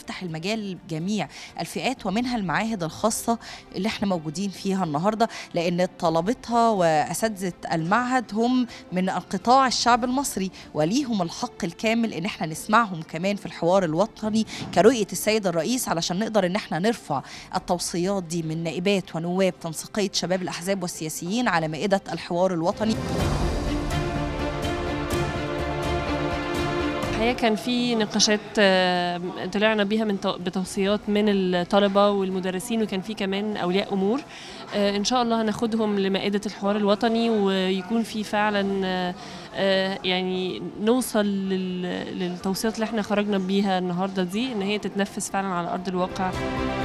نفتح المجال لجميع الفئات ومنها المعاهد الخاصه اللي احنا موجودين فيها النهارده لان طلبتها واساتذه المعهد هم من قطاع الشعب المصري وليهم الحق الكامل ان احنا نسمعهم كمان في الحوار الوطني كرؤيه السيد الرئيس علشان نقدر ان احنا نرفع التوصيات دي من نائبات ونواب تنسيقيه شباب الاحزاب والسياسيين على مائده الحوار الوطني الحقيقه كان في نقاشات آه، طلعنا بيها من تو- بتوصيات من الطلبه والمدرسين وكان في كمان اولياء امور آه، ان شاء الله هناخدهم لمائده الحوار الوطني ويكون في فعلا آه، آه، يعني نوصل لل- للتوصيات اللي احنا خرجنا بيها النهارده دي ان هي تتنفذ فعلا على ارض الواقع